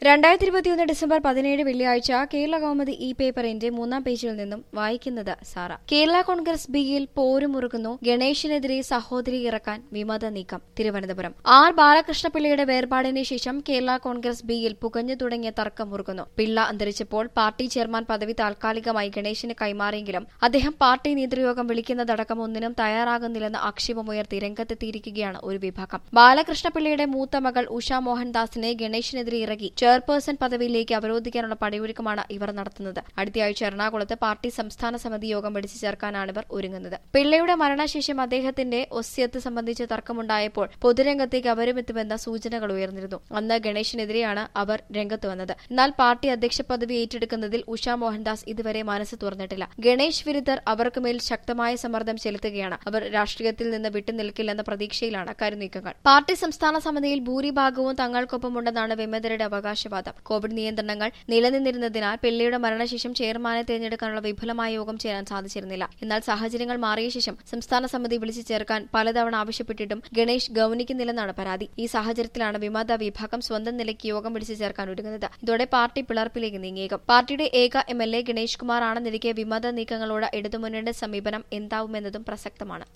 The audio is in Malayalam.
രണ്ടായിരത്തി ഇരുപത്തിയൊന്ന് ഡിസംബർ പതിനേഴ് വെള്ളിയാഴ്ച കേരള കൗമുദി ഇ പേപ്പറിന്റെ മൂന്നാം പേജിൽ നിന്നും വായിക്കുന്നത് സാറ കേരള കോൺഗ്രസ് ബിയിൽ പോരുമുറുകുന്നു ഗണേശിനെതിരെ സഹോദരി ഇറക്കാൻ വിമത നീക്കം തിരുവനന്തപുരം ആർ ബാലകൃഷ്ണപിള്ളയുടെ വേർപാടിന് ശേഷം കേരള കോൺഗ്രസ് ബിയിൽ പുകഞ്ഞു തുടങ്ങിയ തർക്കം മുറുകുന്നു പിള്ള അന്തരിച്ചപ്പോൾ പാർട്ടി ചെയർമാൻ പദവി താൽക്കാലികമായി ഗണേശിന് കൈമാറിയെങ്കിലും അദ്ദേഹം പാർട്ടി നേതൃയോഗം വിളിക്കുന്നതടക്കം ഒന്നിനും തയ്യാറാകുന്നില്ലെന്ന് ആക്ഷേപമുയർത്തി രംഗത്തെത്തിയിരിക്കുകയാണ് ഒരു വിഭാഗം ബാലകൃഷ്ണപിള്ളയുടെ മൂത്ത മകൾ ഉഷ മോഹൻദാസിനെ ഗണേശിനെതിരെ ഇറങ്ങി ചെയർപേഴ്സൺ പദവിയിലേക്ക് അവരോധിക്കാനുള്ള പടയൊരുക്കമാണ് ഇവർ നടത്തുന്നത് അടുത്തയാഴ്ച എറണാകുളത്ത് പാർട്ടി സംസ്ഥാന സമിതി യോഗം വിളിച്ചു ചേർക്കാനാണ് ഇവർ ഒരുങ്ങുന്നത് പിള്ളയുടെ മരണശേഷം അദ്ദേഹത്തിന്റെ ഒസ്യത്ത് സംബന്ധിച്ച് തർക്കമുണ്ടായപ്പോൾ പൊതുരംഗത്തേക്ക് അവരും എത്തുമെന്ന സൂചനകൾ ഉയർന്നിരുന്നു അന്ന് ഗണേശിനെതിരെയാണ് അവർ രംഗത്ത് വന്നത് എന്നാൽ പാർട്ടി അധ്യക്ഷ പദവി ഏറ്റെടുക്കുന്നതിൽ ഉഷ മോഹൻദാസ് ഇതുവരെ മനസ്സ് തുറന്നിട്ടില്ല ഗണേശ് വിരുദ്ധർ അവർക്കുമേൽ ശക്തമായ സമ്മർദ്ദം ചെലുത്തുകയാണ് അവർ രാഷ്ട്രീയത്തിൽ നിന്ന് വിട്ടുനിൽക്കില്ലെന്ന പ്രതീക്ഷയിലാണ് കരുനീക്കങ്ങൾ പാർട്ടി സംസ്ഥാന സമിതിയിൽ ഭൂരിഭാഗവും തങ്ങൾക്കൊപ്പമുണ്ടെന്നാണ് വിമതരുടെ അവകാശവാദം കോവിഡ് നിയന്ത്രണങ്ങൾ നിലനിന്നിരുന്നതിനാൽ പിള്ളയുടെ മരണശേഷം ചെയർമാനെ തിരഞ്ഞെടുക്കാനുള്ള വിപുലമായ യോഗം ചേരാൻ സാധിച്ചിരുന്നില്ല എന്നാൽ സാഹചര്യങ്ങൾ മാറിയ ശേഷം സംസ്ഥാന സമിതി വിളിച്ചു ചേർക്കാൻ പലതവണ ആവശ്യപ്പെട്ടിട്ടും ഗണേഷ് ഗൌനിക്കുന്നില്ലെന്നാണ് പരാതി ഈ സാഹചര്യത്തിലാണ് വിമത വിഭാഗം സ്വന്തം നിലയ്ക്ക് യോഗം വിളിച്ചു ചേർക്കാൻ ഒരുങ്ങുന്നത് ഇതോടെ പാർട്ടി പിളർപ്പിലേക്ക് നീങ്ങിയേക്കും പാർട്ടിയുടെ ഏക M L A Ganesh Kumar ആണെന്നിരിക്കെ വിമത നീക്കങ്ങളോട് ഇടതുമുന്നണിയുടെ സമീപനം എന്താവുമെന്നതും പ്രസക്തമാണ്